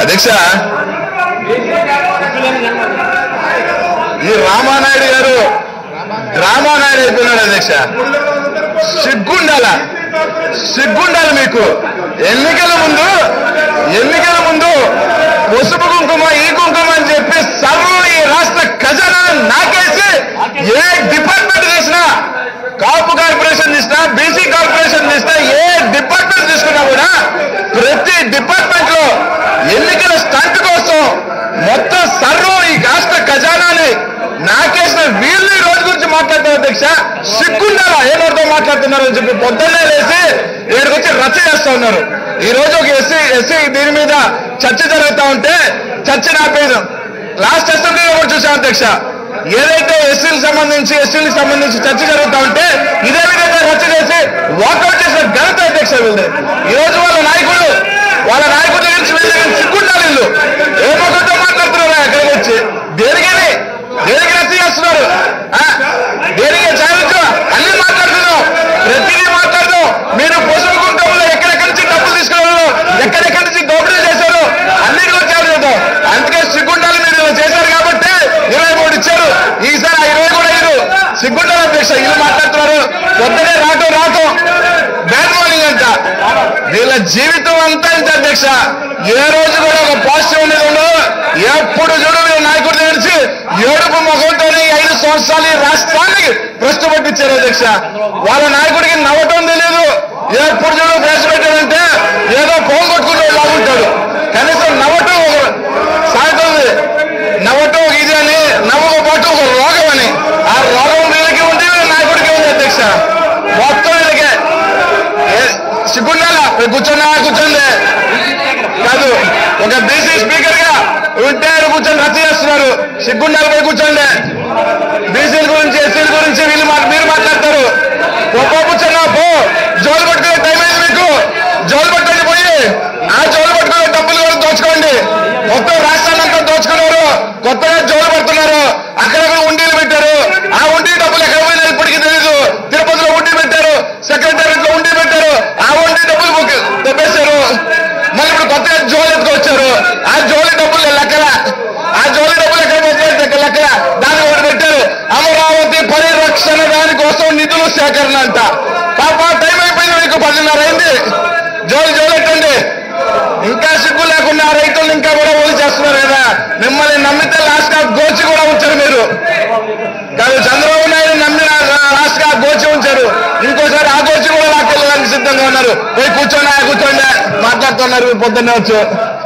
అధ్యక్ష ఈ రామానాయుడు గారు రామానాయుడు అయిపోయినాడు అధ్యక్ష సిగ్గుండాల సిగ్గుండాల మీకు ఎన్నికల ముందు ఎన్నికల ముందు పసుపు కుంకుమ ఈ కుంకుమ అని చెప్పి సర్వం ఈ రాష్ట్ర ఖజానా నాకేసి ఏ డిపార్ట్మెంట్ చేసినా కాపు కార్పొరేషన్ తీసినా బీసీ కార్పొరేషన్ తీసినా ఏ డిపార్ట్మెంట్ తీసుకున్నా కూడా ప్రతి డిపార్ట్మెంట్ లో ఎన్నికల స్టంట్ కోసం మొత్తం సర్వం ఈ రాష్ట్ర ఖజానాని నాకేసిన వీళ్ళు ఈ రోజు గురించి మాట్లాడతారు అధ్యక్ష సిగ్గుండాలా ఏమర్థం మాట్లాడుతున్నారని చెప్పి పొద్దున్నే లేచి ఇక్కడికి వచ్చి రచ్చ చేస్తా ఉన్నారు ఈ రోజు ఒక ఎస్సీ ఎస్సీ దీని మీద చర్చ జరుగుతా ఉంటే చర్చ నాపేయడం లాస్ట్ అసెంబ్లీలో కూడా చూసాం అధ్యక్ష ఏదైతే ఎస్సీలకు సంబంధించి ఎస్సీలకు సంబంధించి చర్చ జరుగుతా ఉంటే ఇదే విధంగా రచ్చ చేసి వాకౌట్ చేసిన ఘనత అధ్యక్ష వీళ్ళు ఈ రోజు వాళ్ళ నాయకుడు వాళ్ళ నాయకుడి దగ్గర నుంచి వీళ్ళ దగ్గర సిగ్గుండాలి వీళ్ళు ఏ ముఖంతో మాట్లాడుతున్నారు అక్కడికి వచ్చి దేనికని దేనికి రచ్చ చేస్తున్నారు ఆ? దేనికి చదువుతూ అన్ని మాట్లాడుతున్నాం ప్రతిదీ మాట్లాడుతాం మీరు పసుపు కుంటంలో ఎక్కడెక్కడి నుంచి డబ్బులు తీసుకున్నారు ఎక్కడెక్కడి నుంచి దోపిడీ చేశారు అన్నిటి గురించి ఆలోచిద్దాం అందుకే సిగ్గుండాలి మీరు ఇలా చేశారు కాబట్టి ఇరవై మూడు ఇచ్చారు ఈసారి ఆ ఇరవై కూడా ఐదు సిగ్గుండాలి అధ్యక్ష వీళ్ళు మాట్లాడుతున్నారు పొద్దునే రావటం రావటం బ్యాడ్ మార్నింగ్ అంట వీళ్ళ జీవితం అంతా ఇంత అధ్యక్ష ఏ రోజు కూడా ఒక పాజిటివ్ అనేది ఉండదు ఎప్పుడు చూడు వీళ్ళ నాయకుడు తెలిసి ఏడుపు ముఖంతో ఐదు సంవత్సరాలు ఈ రాష్ట్రానికి ప్రశ్న పట్టించారు అధ్యక్ష వాళ్ళ నాయకుడికి నవ్వటం తెలియదు ఎప్పుడు చూడు ప్రశ్న పెట్టాడంటే ఏదో ఫోన్ కొట్టుకుని లాగుంటాడు కనీసం నవ్వటం ఒక సాగుతుంది నవ్వటం ఒక ఇది అని నవ్వకపోవటం ఒక రోగం అని ఆ రోగం వీళ్ళకి ఉంది వీళ్ళ నాయకుడికి ఉంది అధ్యక్ష మొత్తం వీళ్ళకే ఏ- సిగ్గుండాలా పోయి కూర్చోన్నా కూర్చోండి కాదు ఒక బీసీ స్పీకర్ గా ఉంటే ఆయన కూర్చొని రచ్చ చేస్తున్నారు సిగ్గుండాలి పోయి కూర్చోండి బీసీల గురించి ఎస్సీల గురించి వీళ్ళు మా- మీరు మాట్లాడతారు గొప్ప కూర్చొన్నా పో జోలు పట్టుకునే టైం అయింది మీకు జోలు పట్టండి పోయి ఆ జోలు పట్టుకునే డబ్బులు కూడా దోచుకోండి మొత్తం రాష్ట్రాన్ని అంతా దోచుకున్నారు కొత్తగా జోలు పడుతున్నారు అక్కడక్కడ ఉండీలు పెట్టారు ఆ ఉండి డబ్బులు ఎక్కడ పోయినా ఇప్పటికీ తెలీదు తిరుపతిలో ఉండి పెట్టారు సెక్రటేరియట్ లో ఉండి పెట్టారు ఆ ఉండి డబ్బులు బుక్- దెబ్బేశారు మళ్ళీ ఇప్పుడు కొత్తగా జోలు ఎత్తుకొచ్చారు ఆ జోలి డబ్బులు లెక్కల ఆ జోలి డబ్బులు ఎక్కడ పోతాయి లెక్కల దాన్ని ఒకటి పెట్టారు అమరావతి పరిరక్షణ దానికోసం నిధులు సేకరణ అంట పాప టైం అయిపోయింది మీకు పదిన్నర అయింది జోలి జోలు ఎట్టండి ఇంకా సిగ్గు లేకుండా ఆ రైతులు ఇంకా కూడా ఓలి చేస్తున్నారు కదా మిమ్మల్ని నమ్మితే లాస్ట్ గా గోచి కూడా ఉంచారు మీరు కాదు చంద్రబాబు నాయుడు నమ్మిన లాస్ట్ గా గోచి ఉంచారు ఇంకోసారి ఆ గోచి కూడా లాక్కెళ్ళడానికి సిద్ధంగా ఉన్నారు పోయి కూర్చోండి ఆ కూర్చోండి మాట్లాడుతున్నారు పొద్దున్నే వచ్చు